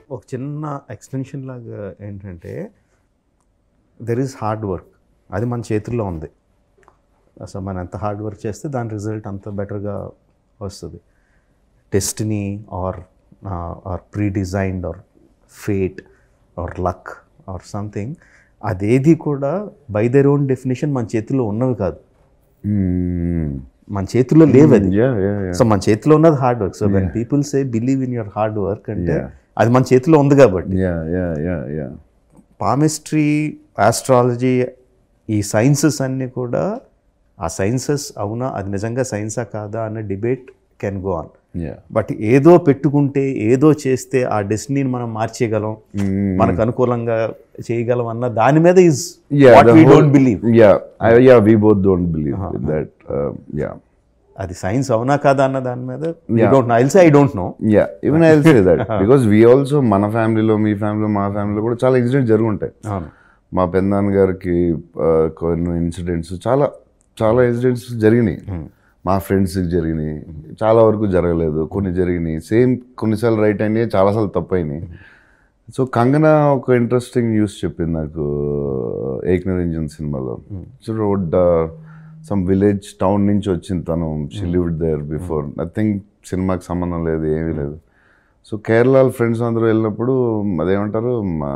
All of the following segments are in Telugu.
ఒక చిన్న ఎక్స్టెన్షన్ లాగా ఏంటంటే దెర్ ఈజ్ హార్డ్ వర్క్ అది మన చేతుల్లో ఉంది అసలు మనం ఎంత హార్డ్ వర్క్ చేస్తే దాని రిజల్ట్ అంత బెటర్గా వస్తుంది destiny or or pre designed or fate or luck or something అదేది కూడా బై దర్ ఓన్ డెఫినేషన్ మన చేతిలో ఉన్నవి కాదు మన చేతిలో లేవు అది యా యా యా సో మన చేతిలో ఉన్నది hard work so when people say believe in your hard work అంటే అది మన చేతిలో ఉంది కాబట్టి yeah yeah yeah yeah palmistry astrology ఈ సైన్సెస్ అన్నీ కూడా ఆ సైన్సెస్ అవునా అది నిజంగా సైన్సా కాదా అన్న debate can go on yeah but ఏదో పెట్టుకుంటే ఏదో చేస్తే ఆ డెస్టినీని మనం మార్చేయగలం మనకు అనుకూలంగా చేయగలం అన్న దాని మీద is Yeah, what the we whole- don't believe Yeah, I, yeah, we both don't believe in that. Uh, yeah, అది సైన్స్ అవునా కాదా అన్న దాని మీద don't know I'll say I don't know yeah. Even I'll say that because we also మన ఫ్యామిలీలో మీ ఫ్యామిలీలో మా ఫ్యామిలీలో కూడా చాలా ఇన్సిడెంట్స్ జరుగుంటాయి అవును మా పెద్దనాన్న గారికి uh, కొన్ని ఇన్సిడెంట్స్ చాలా చాలా ఇన్సిడెంట్స్ జరిగినాయి మా ఫ్రెండ్స్కి జరిగినాయి చాలా వరకు జరగలేదు కొన్ని జరిగినాయి సేమ్ కొన్నిసార్లు రైట్ అయినాయి చాలాసార్లు తప్పు అయినాయి సో కంగనా ఒక ఇంట్రెస్టింగ్ న్యూస్ చెప్పింది నాకు ఏక్ నిరంజన్ సినిమాలో so road some village town నుంచి వచ్చింది తను she lived there before nothing సినిమాకి సంబంధం లేదు ఏమీ లేదు సో కేరళ ఫ్రెండ్స్ అందరూ వెళ్ళినప్పుడు అదేమంటారు మా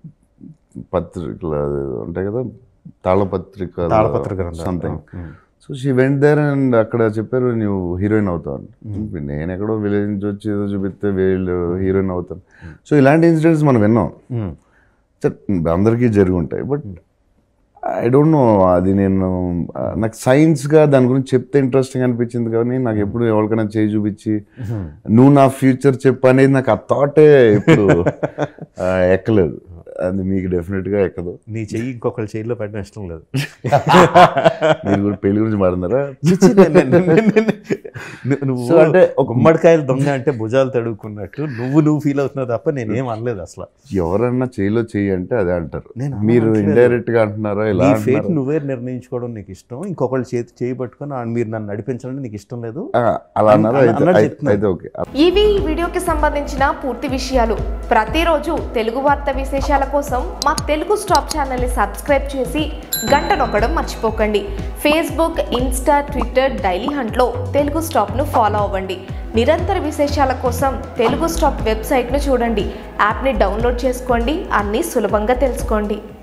పత్రికలు అది ఉంటాయి కదా తాళపత్రిక తాళపత్ర గ్రంథాలు. Something so she went there and అక్కడ చెప్పారు నువ్వు హీరోయిన్ అవుతావు అని నేను ఎక్కడో విలేజ్ నుంచి వచ్చి ఏదో చూపిస్తే వీళ్ళు హీరోయిన్ అవుతాను సో ఇలాంటి ఇన్సిడెంట్స్ మనం విన్నాం Mm. సరే, అందరికీ జరిగి ఉంటాయి బట్ ఐ డోంట్ నో అది నేను ఆ, నాకు సైన్స్గా దాని గురించి చెప్తే ఇంట్రెస్టింగ్ అనిపించింది కానీ నాకు ఎప్పుడు ఎవరికైనా చేయి చూపించి నువ్వు నా ఫ్యూచర్ చెప్పు అనేది నాకు ఆ థాటే ఇప్పుడు ఆ, ఎక్కలేదు అది మీకు డెఫినెట్గా ఎక్కదు నీ చెయ్యి ఇంకొకరి చెయ్యిలో పెట్టడం ఇష్టం లేదు మీరు కూడా పెళ్లి గురించి మాట్లాడారా చిచి, నే- నే- నే- నే- నే- నే- నువ్వు So అంటే ఒక- గుమ్మడికాయలు దొంగ అంటే భుజాలు తడుక్కున్నట్టు నువ్వు నువ్వు ఫీల్ అవుతున్నావు తప్ప నేనేం అనలేదు అసలు ఎవరన్నా చేయిలో చెయ్యి అంటే అదే అంటారు నేను అలా మీరు అనట్లేదు. ఇండైరెక్ట్ గా అంటున్నారా ఇలా నీ ఫేట్ అంటున్నారా? నువ్వే నిర్ణయించుకోవడం నీకు ఇష్టం ఇంకొకళ్ళు చేతి చేయి పట్టుకొని ఆ మీరు నన్ను నడిపించడం నీకు ఇష్టం లేదు ఆ, అలా అన్నారా అన్న- అయితే అన్నట్టు అయితే- చెప్తున్నాను. అయితే ఓకే ఇవి ఈ వీడియోకి సంబంధించిన పూర్తి విషయాలు ప్రతిరోజు తెలుగు వార్త విశేషాల కోసం మా తెలుగు స్టాప్ ఛానల్ని సబ్స్క్రైబ్ చేసి గంట నొక్కడం మర్చిపోకండి ఫేస్బుక్ ఇన్స్టా ట్విట్టర్ డైలీ హంట్లో తెలుగు స్టాప్ను ఫాలో అవ్వండి నిరంతర విశేషాల కోసం తెలుగు స్టాప్ వెబ్సైట్ను చూడండి యాప్ని డౌన్లోడ్ చేసుకోండి అన్నీ సులభంగా తెలుసుకోండి